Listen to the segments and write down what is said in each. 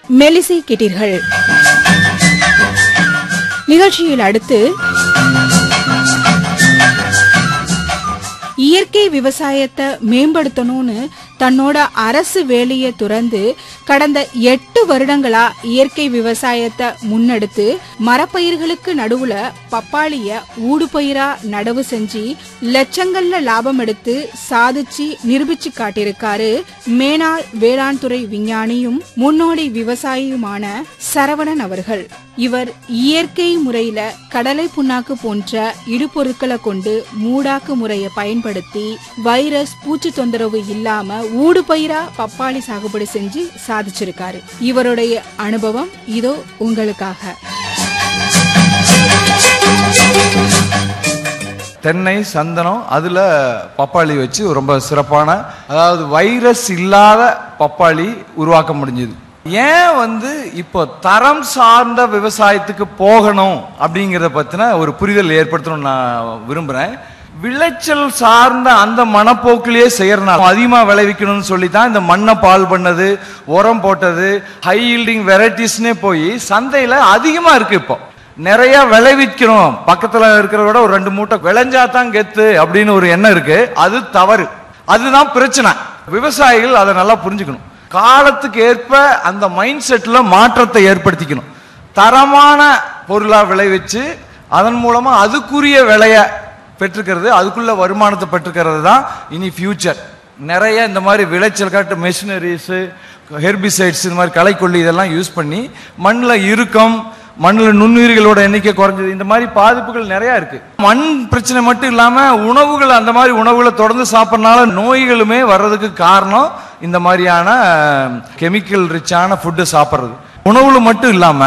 மெலிசை கேட்டீர்கள் நிகழ்ச்சியில் அடுத்து இயற்கை விவசாயத்தை மேம்படுத்தணும்னு தன்னோட அரசு வேலையை துறந்து கடந்த எட்டு வருடங்களா இயற்கை விவசாயத்தை முன்னெடுத்து மரப்பயிர்களுக்கு நடுவுல பப்பாளிய ஊடுபயிரா நடவு செஞ்சு லட்சங்கள்ல லாபம் எடுத்து சாதிச்சு நிரூபிச்சு காட்டியிருக்காரு மேனாள் வேளாண் துறை விஞ்ஞானியும் முன்னோடி விவசாயியுமான சரவணன் அவர்கள் இவர் இயற்கை முறையில கடலை புண்ணாக்கு போன்ற இடுபொருட்களை கொண்டு மூடாக்கு முறையை பயன்படுத்தி வைரஸ் பூச்சி தொந்தரவு இல்லாம ஊடுபயிரா பப்பாளி சாகுபடி செஞ்சு சாதிச்சிருக்காரு இவருடைய அனுபவம் இதோ உங்களுக்காக தென்னை சந்தனம் அதுல பப்பாளி வச்சு ரொம்ப சிறப்பான அதாவது வைரஸ் இல்லாத பப்பாளி உருவாக்க முடிஞ்சது ஏன் வந்து இப்போ தரம் சார்ந்த விவசாயத்துக்கு போகணும் அப்படிங்கிறத பத்தின ஒரு புரிதல் ஏற்படுத்தணும்னு நான் விரும்புறேன் விளைச்சல் சார்ந்த அந்த மனப்போக்கிலேயே செய்யறனால அதிகமா விளைவிக்கணும்னு சொல்லி தான் இந்த மண்ணை பால் பண்ணது உரம் போட்டது ஹை ஈல்டிங் வெரைட்டிஸ்னே போய் சந்தையில அதிகமா இருக்கு இப்போ நிறைய விளைவிக்கணும் பக்கத்துல இருக்கிறத விட ஒரு ரெண்டு மூட்டை விளைஞ்சா தான் கெத்து அப்படின்னு ஒரு எண்ணம் இருக்கு அது தவறு அதுதான் பிரச்சனை விவசாயிகள் அதை நல்லா புரிஞ்சுக்கணும் காலத்துக்கு ஏற்ப அந்த மைண்ட் செட்ல மாற்றத்தை ஏற்படுத்திக்கணும் தரமான பொருளா விளைவிச்சு அதன் மூலமா அதுக்குரிய விலைய பெற்றுக்கிறது அதுக்குள்ள வருமானத்தை பெற்றுக்கிறது தான் இனி ஃபியூச்சர் நிறைய இந்த மாதிரி விளைச்சல் காட்டு மெஷினரிஸு ஹெர்பிசைட்ஸ் இந்த மாதிரி களைக்கொல்லி இதெல்லாம் யூஸ் பண்ணி மண்ணில் இறுக்கம் மண்ணில் நுண்ணுயிர்களோட எண்ணிக்கை குறைஞ்சது இந்த மாதிரி பாதிப்புகள் நிறைய இருக்கு மண் பிரச்சனை மட்டும் இல்லாம உணவுகள் அந்த மாதிரி உணவுகளை தொடர்ந்து சாப்பிட்றனால நோய்களுமே வர்றதுக்கு காரணம் இந்த மாதிரியான கெமிக்கல் ரிச்சான ஃபுட்டு சாப்பிட்றது உணவுல மட்டும் இல்லாம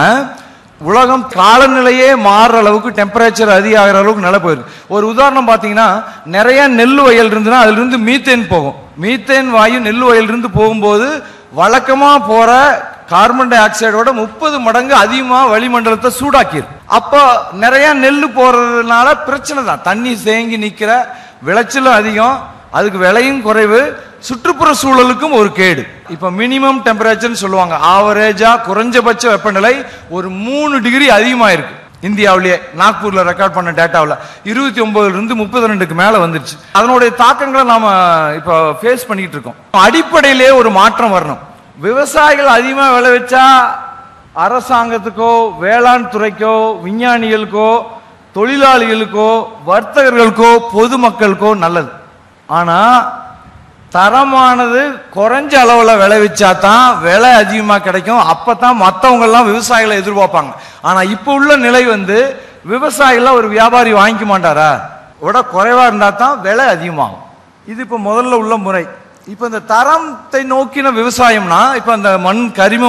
உலகம் காலநிலையே மாறுற அளவுக்கு டெம்பரேச்சர் அதிகாகிற அளவுக்கு நிலை போயிருக்கு ஒரு உதாரணம் பார்த்தீங்கன்னா நிறைய நெல் வயல் இருந்துன்னா அதுல இருந்து மீத்தேன் போகும் மீத்தேன் வாயு நெல் வயல் இருந்து போகும்போது வழக்கமா போற கார்பன் டை ஆக்சைடோட முப்பது மடங்கு அதிகமா வளிமண்டலத்தை சூடாக்கிடும் அப்போ நிறைய நெல் போறதுனால பிரச்சனை தான் தண்ணி தேங்கி நிக்கிற விளைச்சலும் அதிகம் அதுக்கு விலையும் குறைவு சுற்றுப்புற சூழலுக்கும் ஒரு கேடு இப்ப மினிமம் டெம்பரேச்சர்னு சொல்லுவாங்க ஆவரேஜா குறைஞ்சபட்ச வெப்பநிலை ஒரு மூணு டிகிரி அதிகமா இருக்கு இந்தியாவிலேயே நாக்பூர்ல ரெக்கார்ட் பண்ண டேட்டாவில் இருபத்தி ஒன்பதுல இருந்து முப்பத்தி ரெண்டுக்கு மேல வந்துருச்சு அதனுடைய தாக்கங்களை நாம இப்போ ஃபேஸ் பண்ணிட்டு இருக்கோம் அடிப்படையிலே ஒரு மாற்றம் வரணும் விவசாயிகள் அதிகமா விளைவிச்சா அரசாங்கத்துக்கோ வேளாண் துறைக்கோ விஞ்ஞானிகளுக்கோ தொழிலாளிகளுக்கோ வர்த்தகர்களுக்கோ பொதுமக்களுக்கோ நல்லது ஆனா தரமானது குறைஞ்ச அளவுல விளைவிச்சா தான் விலை அதிகமா கிடைக்கும் அப்பதான் மத்தவங்க எல்லாம் விவசாயிகளை எதிர்பார்ப்பாங்க ஆனா இப்ப உள்ள நிலை வந்து விவசாயிகள் ஒரு வியாபாரி வாங்கிக்க மாட்டாரா விட குறைவா இருந்தா தான் விலை அதிகமாகும் இது இப்ப முதல்ல உள்ள முறை இப்ப இந்த தரத்தை நோக்கின விவசாயம்னா இப்ப அந்த மண் கரிம